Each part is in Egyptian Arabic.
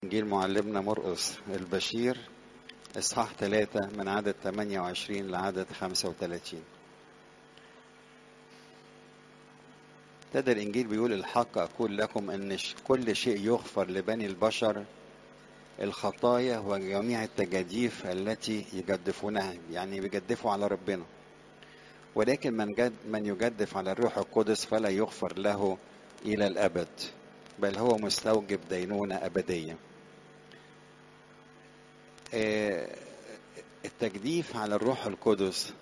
إنجيل معلمنا مرقس البشير إصحاح 3 من عدد 28 لعدد 35 ابتدى الإنجيل بيقول الحق أقول لكم أن ش- كل شيء يغفر لبني البشر الخطايا وجميع التجاديف التي يجدفونها يعني بيجدفوا على ربنا ولكن من, جد من يجدف على الروح القدس فلا يغفر له إلى الأبد بل هو مستوجب دينونة أبدية آه، التجديف على الروح القدس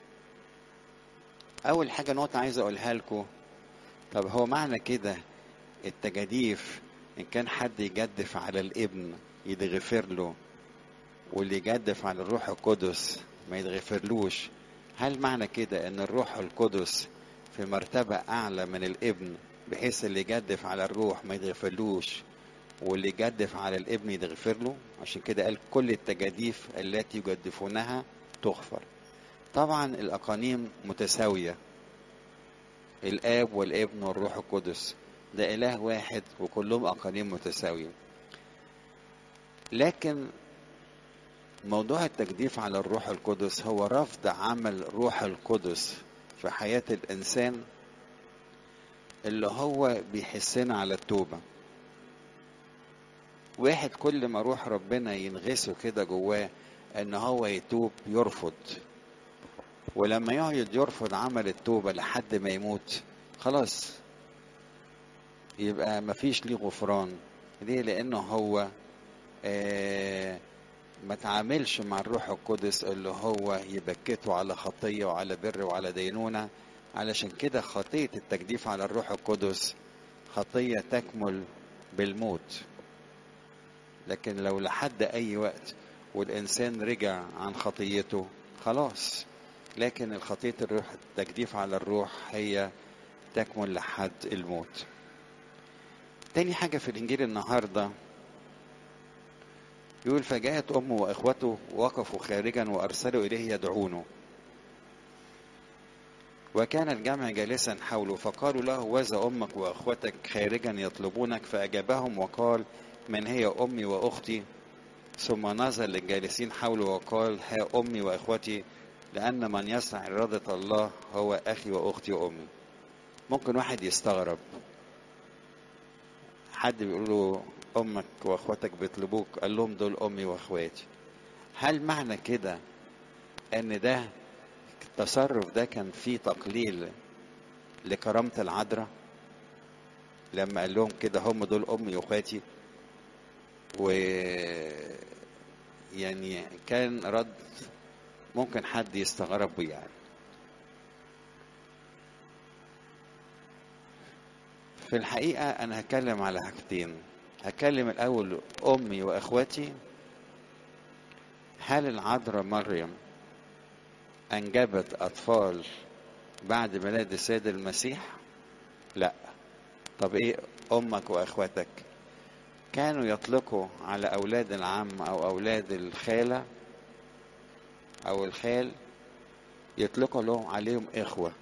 أول حاجة نقطة عايز أقولها لكم طب هو معنى كده التجاديف إن كان حد يجدف على الابن يتغفر له واللي يجدف على الروح القدس ما يتغفرلوش هل معنى كده ان الروح القدس في مرتبة اعلى من الابن بحيث اللي يجدف على الروح ما يتغفرلوش واللي يجدف على الابن يتغفر له عشان كده قال كل التجاديف التي يجدفونها تغفر طبعا الاقانيم متساوية الاب والابن والروح القدس ده اله واحد وكلهم اقانيم متساوية لكن موضوع التجديف على الروح القدس هو رفض عمل روح القدس في حياة الإنسان اللي هو بيحسنا على التوبة واحد كل ما روح ربنا ينغسه كده جواه ان هو يتوب يرفض ولما يقعد يرفض عمل التوبة لحد ما يموت خلاص يبقى مفيش ليه غفران ليه لانه هو آه ما تعاملش مع الروح القدس اللي هو يبكته على خطية وعلى بر وعلى دينونة علشان كده خطية التجديف على الروح القدس خطية تكمل بالموت لكن لو لحد أي وقت والإنسان رجع عن خطيته خلاص لكن الخطية الروح التجديف على الروح هي تكمل لحد الموت تاني حاجة في الإنجيل النهارده يقول فجاءت أمه وإخوته وقفوا خارجا وأرسلوا إليه يدعونه وكان الجمع جالسا حوله فقالوا له وذا أمك وأخوتك خارجا يطلبونك فأجابهم وقال من هي أمي وأختي ثم نظر للجالسين حوله وقال ها أمي وإخوتي لأن من يصنع إرادة الله هو أخي وأختي وأمي ممكن واحد يستغرب حد بيقول له امك واخواتك بيطلبوك قال لهم دول امي واخواتي هل معنى كده ان ده التصرف ده كان فيه تقليل لكرامة العذراء لما قال لهم كده هم دول امي واخواتي و يعني كان رد ممكن حد يستغرب بيه يعني في الحقيقة أنا هتكلم على حاجتين هتكلم الأول أمي وإخواتي هل العذراء مريم أنجبت أطفال بعد ميلاد السيد المسيح؟ لا طب إيه أمك وإخواتك؟ كانوا يطلقوا على أولاد العم أو أولاد الخالة أو الخال يطلقوا لهم عليهم إخوة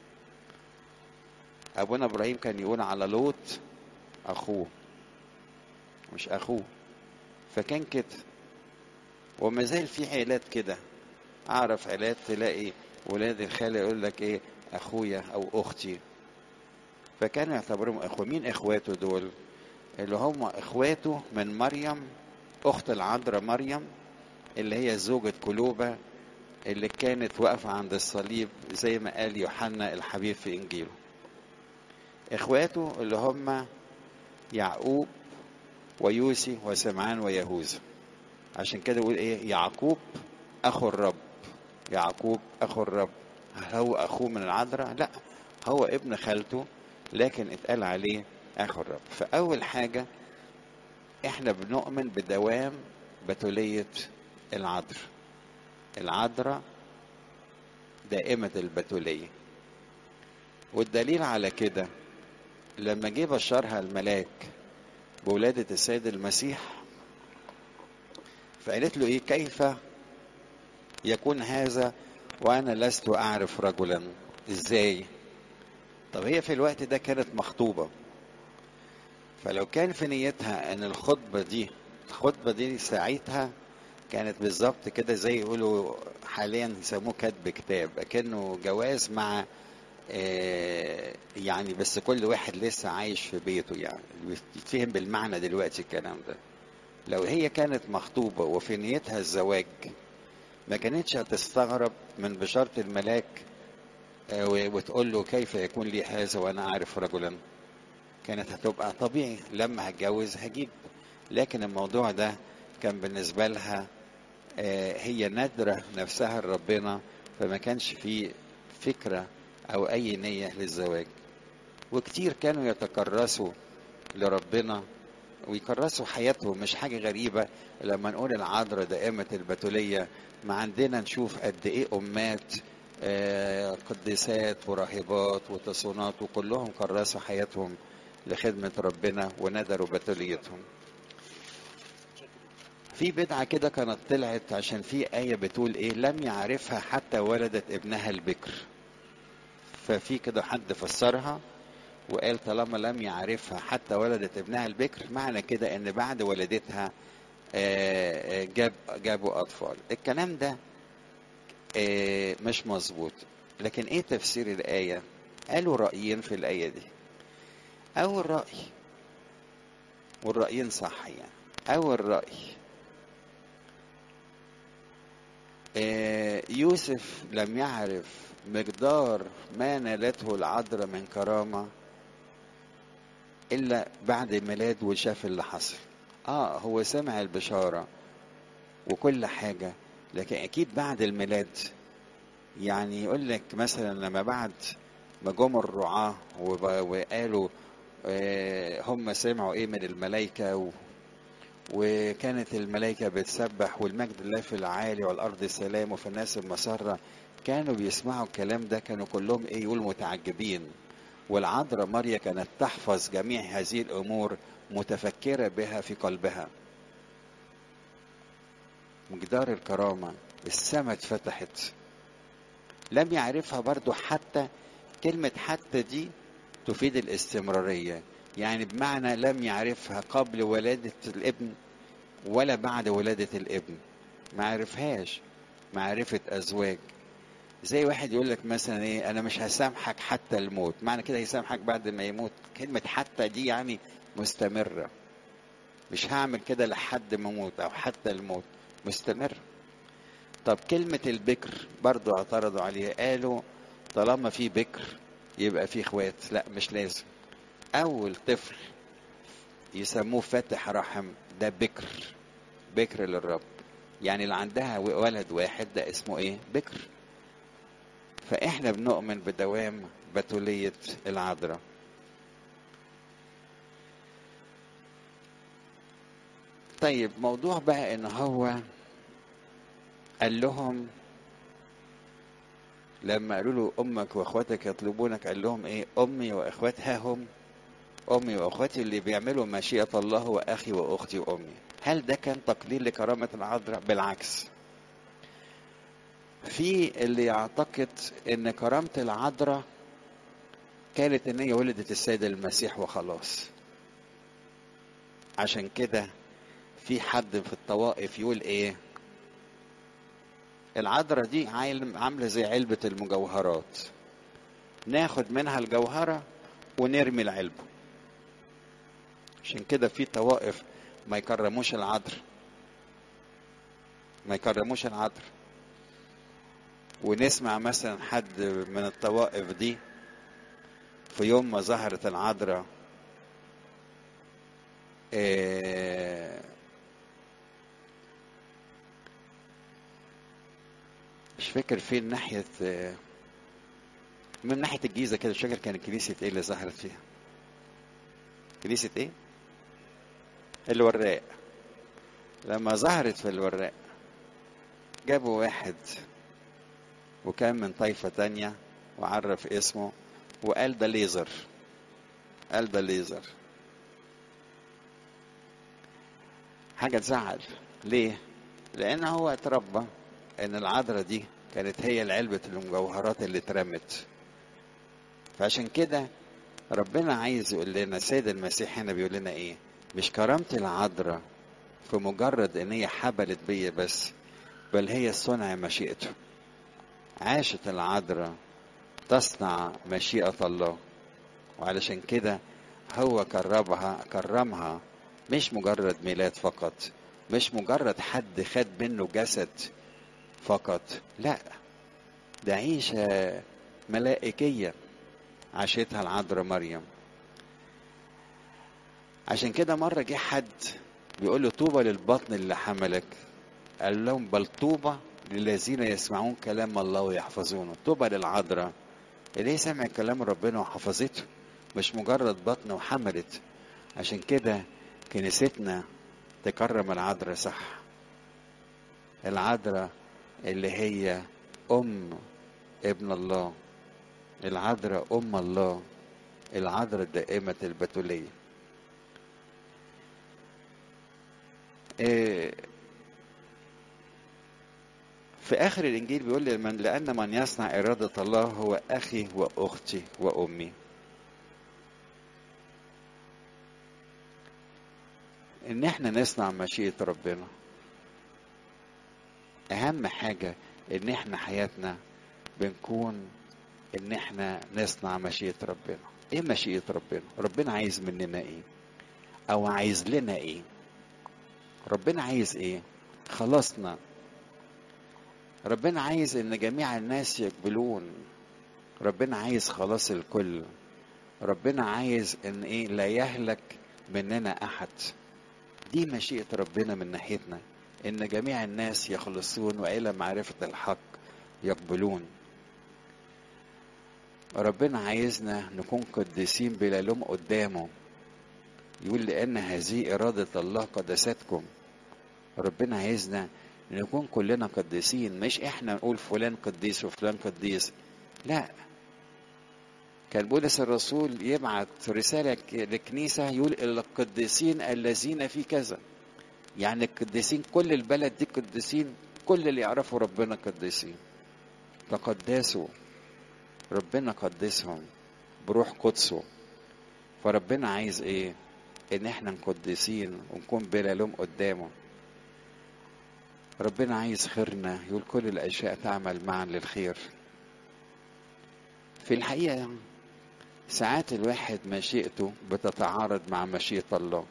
أبونا إبراهيم كان يقول على لوط أخوه مش اخوه فكان كده وما زال في عيلات كده اعرف عيلات تلاقي ولاد الخاله يقول لك ايه اخويا او اختي فكانوا يعتبرهم اخوه مين اخواته دول اللي هم اخواته من مريم اخت العذراء مريم اللي هي زوجة كلوبة اللي كانت واقفة عند الصليب زي ما قال يوحنا الحبيب في انجيله اخواته اللي هم يعقوب ويوسي وسمعان ويهوذا عشان كده يقول ايه يعقوب اخو الرب يعقوب اخو الرب هل هو اخوه من العذراء لا هو ابن خالته لكن اتقال عليه اخو الرب فاول حاجه احنا بنؤمن بدوام بتوليه العذراء العذراء دائمه البتوليه والدليل على كده لما جه بشرها الملاك بولادة السيد المسيح فقالت له ايه كيف يكون هذا وانا لست اعرف رجلا ازاي طب هي في الوقت ده كانت مخطوبة فلو كان في نيتها ان الخطبة دي الخطبة دي ساعتها كانت بالظبط كده زي يقولوا حاليا يسموه كتب كتاب كأنه جواز مع آه، يعني بس كل واحد لسه عايش في بيته يعني يتفهم بالمعنى دلوقتي الكلام ده لو هي كانت مخطوبة وفي نيتها الزواج ما كانتش هتستغرب من بشارة الملاك آه، و- وتقول له كيف يكون لي هذا وانا اعرف رجلا كانت هتبقى طبيعي لما هتجوز هجيب لكن الموضوع ده كان بالنسبة لها آه، هي نادرة نفسها لربنا فما كانش في فكرة أو أي نية للزواج وكتير كانوا يتكرسوا لربنا ويكرسوا حياتهم مش حاجة غريبة لما نقول العذراء دائمة البتولية ما عندنا نشوف قد إيه أمات آه، قديسات وراهبات وتصونات وكلهم كرسوا حياتهم لخدمة ربنا وندروا بتوليتهم في بدعة كده كانت طلعت عشان في آية بتقول إيه لم يعرفها حتى ولدت ابنها البكر ففي كده حد فسرها وقال طالما لم يعرفها حتى ولدت ابنها البكر معنى كده ان بعد ولدتها آه، آه، جاب جابوا اطفال الكلام ده آه، مش مظبوط لكن ايه تفسير الايه قالوا رايين في الايه دي اول راي والرايين صح يعني اول راي آه، يوسف لم يعرف مقدار ما نالته العذراء من كرامة إلا بعد الميلاد وشاف اللي حصل آه هو سمع البشارة وكل حاجة لكن أكيد بعد الميلاد يعني يقول لك مثلا لما بعد ما جم الرعاة وب- وقالوا آه، هم سمعوا ايه من الملائكة و وكانت الملائكة بتسبح والمجد الله في العالي والأرض سلام وفي الناس المسرة كانوا بيسمعوا الكلام ده كانوا كلهم ايه يقولوا متعجبين والعذراء مريا كانت تحفظ جميع هذه الأمور متفكرة بها في قلبها مقدار الكرامة السماء اتفتحت لم يعرفها برضو حتى كلمة حتى دي تفيد الاستمرارية يعني بمعنى لم يعرفها قبل ولادة الابن ولا بعد ولادة الابن ما عرفهاش معرفة أزواج زي واحد يقول لك مثلا ايه انا مش هسامحك حتى الموت معنى كده يسامحك بعد ما يموت كلمة حتى دي يعني مستمرة مش هعمل كده لحد ما اموت او حتى الموت مستمر طب كلمة البكر برضو اعترضوا عليها قالوا طالما في بكر يبقى في اخوات لا مش لازم اول طفل يسموه فاتح رحم ده بكر بكر للرب يعني اللي عندها ولد واحد ده اسمه ايه بكر فاحنا بنؤمن بدوام بتولية العذراء طيب موضوع بقى ان هو قال لهم لما قالوا له امك واخواتك يطلبونك قال لهم ايه امي واخواتها هم امي واخواتي اللي بيعملوا مشيئه الله واخي واختي وامي هل ده كان تقليل لكرامه العذراء بالعكس في اللي يعتقد ان كرامه العذراء كانت ان هي ولدت السيد المسيح وخلاص عشان كده في حد في الطوائف يقول ايه العذراء دي عامله زي علبه المجوهرات ناخد منها الجوهره ونرمي العلبه عشان كده في طوائف ما يكرموش العذر ما يكرموش العذر ونسمع مثلا حد من الطوائف دي في يوم ما ظهرت العذراء آه مش فاكر فين ناحية آه من ناحية الجيزة كده مش فاكر كانت كنيسة ايه اللي ظهرت فيها كنيسة ايه الوراق لما ظهرت في الوراق جابوا واحد وكان من طائفة تانية وعرف اسمه وقال ده ليزر قال ده ليزر حاجة تزعل ليه؟ لأن هو اتربى إن العذراء دي كانت هي العلبة المجوهرات اللي اترمت فعشان كده ربنا عايز يقول لنا السيد المسيح هنا بيقول لنا إيه؟ مش كرامة العذراء في مجرد ان هي حبلت بيا بس بل هي صنع مشيئته عاشت العذراء تصنع مشيئة الله وعلشان كده هو كرمها كرمها مش مجرد ميلاد فقط مش مجرد حد خد منه جسد فقط لا ده عيشة ملائكية عاشتها العذراء مريم عشان كده مرة جه حد بيقول له طوبى للبطن اللي حملك قال لهم بل طوبى للذين يسمعون كلام الله ويحفظونه طوبى للعذراء اللي هي سمعت كلام ربنا وحفظته مش مجرد بطن وحملت عشان كده كنيستنا تكرم العذراء صح العذراء اللي هي أم ابن الله العذراء أم الله العذراء الدائمة البتولية إيه في آخر الإنجيل بيقول لي من لأن من يصنع إرادة الله هو أخي وأختي وأمي إن إحنا نصنع مشيئة ربنا أهم حاجة إن إحنا حياتنا بنكون إن إحنا نصنع مشيئة ربنا إيه مشيئة ربنا؟ ربنا عايز مننا إيه؟ أو عايز لنا إيه؟ ربنا عايز إيه؟ خلصنا ربنا عايز ان جميع الناس يقبلون ربنا عايز خلاص الكل ربنا عايز ان ايه لا يهلك مننا احد دي مشيئة ربنا من ناحيتنا ان جميع الناس يخلصون والى معرفة الحق يقبلون ربنا عايزنا نكون قديسين بلا لوم قدامه يقول لان هذه ارادة الله قدستكم ربنا عايزنا نكون كلنا قديسين مش احنا نقول فلان قديس وفلان قديس لا كان بولس الرسول يبعت رسالة لكنيسة يقول إلى القديسين الذين في كذا يعني القديسين كل البلد دي قديسين كل اللي يعرفوا ربنا قديسين تقدسوا ربنا قدسهم بروح قدسه فربنا عايز ايه ان احنا نقدسين ونكون بلا لوم قدامه ربنا عايز خيرنا يقول كل الاشياء تعمل معا للخير في الحقيقه ساعات الواحد مشيئته بتتعارض مع مشيئه الله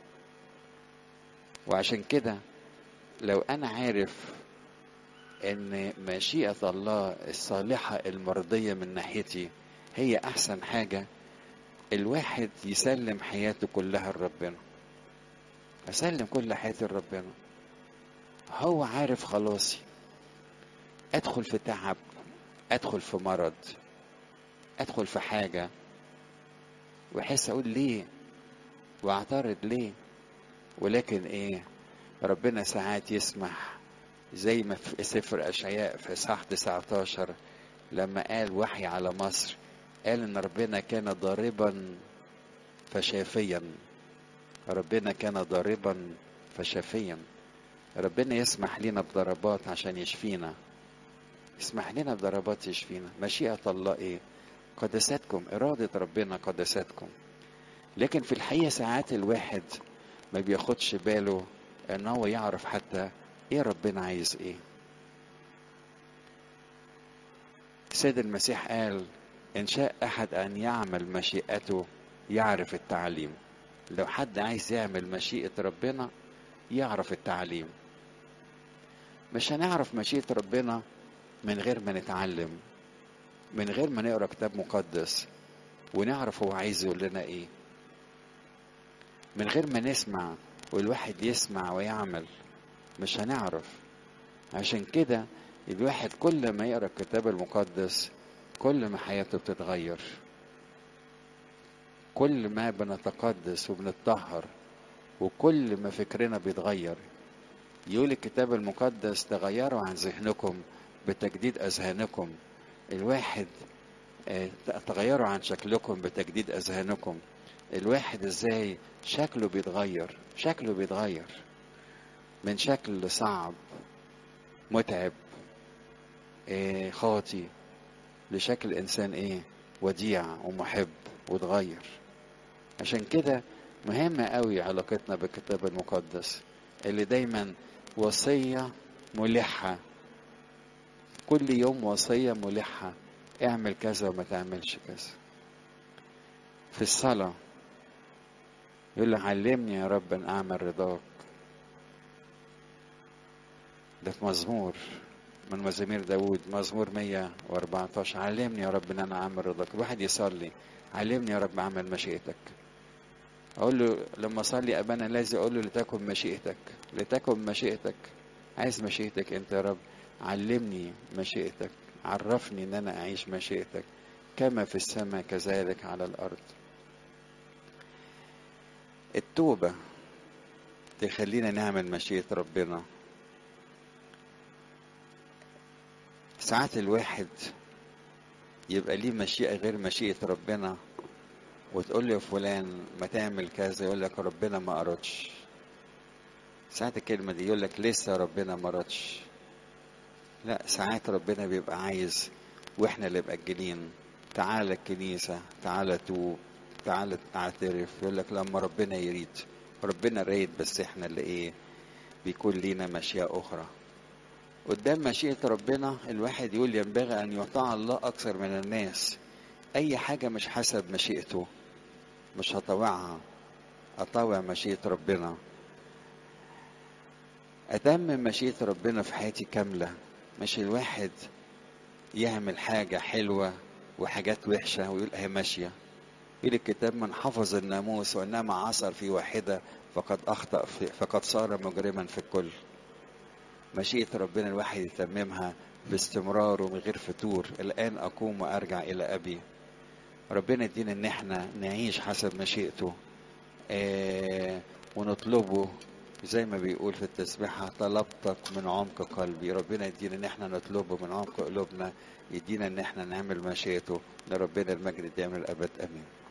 وعشان كده لو انا عارف ان مشيئه الله الصالحه المرضيه من ناحيتي هي احسن حاجه الواحد يسلم حياته كلها لربنا اسلم كل حياتي لربنا هو عارف خلاصي ادخل في تعب ادخل في مرض ادخل في حاجة واحس اقول ليه واعترض ليه ولكن ايه ربنا ساعات يسمح زي ما في سفر اشعياء في اصحاح 19 لما قال وحي على مصر قال ان ربنا كان ضاربا فشافيا ربنا كان ضاربا فشافيا ربنا يسمح لنا بضربات عشان يشفينا يسمح لنا بضربات يشفينا مشيئة الله ايه قدساتكم إرادة ربنا قدساتكم لكن في الحقيقة ساعات الواحد ما بياخدش باله ان هو يعرف حتى ايه ربنا عايز ايه سيد المسيح قال ان شاء احد ان يعمل مشيئته يعرف التعليم لو حد عايز يعمل مشيئة ربنا يعرف التعليم مش هنعرف مشيئة ربنا من غير ما نتعلم من غير ما نقرا كتاب مقدس ونعرف هو عايز يقول لنا ايه من غير ما نسمع والواحد يسمع ويعمل مش هنعرف عشان كده الواحد كل ما يقرا الكتاب المقدس كل ما حياته بتتغير كل ما بنتقدس وبنتطهر وكل ما فكرنا بيتغير يقول الكتاب المقدس تغيروا عن ذهنكم بتجديد اذهانكم الواحد تغيروا عن شكلكم بتجديد اذهانكم الواحد ازاي شكله بيتغير شكله بيتغير من شكل صعب متعب إيه خاطي لشكل انسان ايه وديع ومحب وتغير عشان كده مهمة قوي علاقتنا بالكتاب المقدس اللي دايما وصية ملحة كل يوم وصية ملحة اعمل كذا وما تعملش كذا في الصلاة يقول له علمني يا رب ان اعمل رضاك ده في مزمور من مزامير داود مزمور 114 علمني يا رب ان انا اعمل رضاك الواحد يصلي علمني يا رب اعمل مشيئتك اقول له لما اصلي ابانا الذي اقول له لتكن مشيئتك لتكن مشيئتك عايز مشيئتك انت يا رب علمني مشيئتك عرفني ان انا اعيش مشيئتك كما في السماء كذلك على الارض التوبه تخلينا نعمل مشيئه ربنا ساعات الواحد يبقى ليه مشيئه غير مشيئه ربنا وتقول له فلان ما تعمل كذا يقول لك ربنا ما أردش ساعات الكلمة دي يقول لك لسه ربنا ما أردش لا ساعات ربنا بيبقى عايز واحنا اللي مأجلين تعالى الكنيسة تعالى توب تعالى اعترف يقول لك لما ربنا يريد ربنا رايد بس احنا اللي ايه بيكون لينا مشيئة أخرى قدام مشيئة ربنا الواحد يقول ينبغي أن يطاع الله أكثر من الناس أي حاجة مش حسب مشيئته مش هطوعها أطوع مشيئة ربنا أتمم مشيئة ربنا في حياتي كاملة مش الواحد يعمل حاجة حلوة وحاجات وحشة ويقول هي ماشية يقول الكتاب من حفظ الناموس وإنما عصر في واحدة فقد أخطأ في فقد صار مجرما في الكل مشيئة ربنا الواحد يتممها باستمرار ومن غير فتور الآن أقوم وأرجع إلى أبي ربنا يدينا ان احنا نعيش حسب مشيئته آه ونطلبه زي ما بيقول في التسبيحة طلبتك من عمق قلبي ربنا يدينا ان احنا نطلبه من عمق قلوبنا يدينا ان احنا نعمل مشيئته لربنا المجد دائما الابد امين